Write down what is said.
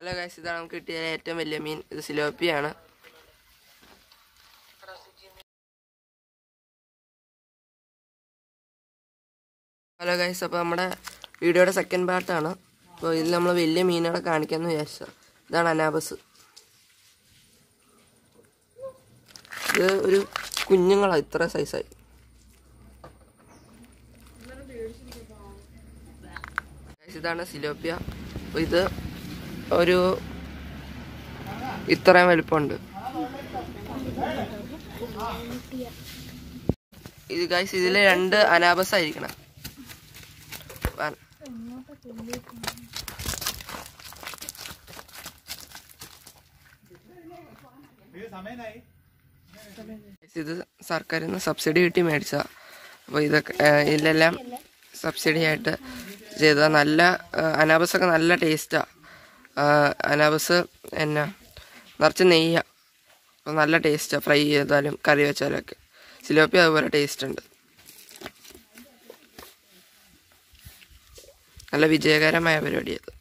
hello guys ഇതാണ് നമുക്ക് കിട്ടിയ ഏറ്റവും വലിയ മീൻ ഇത് സിലോപ്പിയാണ് ഹലോ ഗൈസ് അപ്പോൾ നമ്മുടെ വീഡിയോയുടെ സെക്കൻഡ് പാർട്ടാണ് അപ്പോൾ ഇതിൽ നമ്മൾ വലിയ മീനുകളെ കാണിക്കാമെന്ന് വിചാരിച്ചത് ഇതാണ് അനാബസ് ഇത് ഒരു കുഞ്ഞുങ്ങളാണ് ഇത്ര സൈസായി Guys, ഇതാണ് സിലോപ്പിയ അപ്പോൾ ഇത് ഒരു ഇത്രയും വലിപ്പമുണ്ട് ഇത് ഗൈസ് ഇതിൽ രണ്ട് അനാബസ് ആയിരിക്കണം വ- Guys, ഇത് സർക്കാരിൽ നിന്ന് സബ്സിഡി കിട്ടി മേടിച്ച അപ്പോൾ ഇതൊക്കെ ഏ, ഇതിലെല്ലാം സബ്സിഡി ആയിട്ട് ചെയ്ത നല്ല അനാബസ് ഒക്കെ നല്ല ടേസ്റ്റാണ് അനാബസ് എന്നാ നിറച്ച് നെയ്യ അപ്പോൾ നല്ല ടേസ്റ്റാണ് ഫ്രൈ ചെയ്താലും കറി വെച്ചാലും ഒക്കെ സിലോപ്പി അതുപോലെ ടേസ്റ്റ് ഉണ്ട് നല്ല വിജയകരമായ പരിപാടിയത്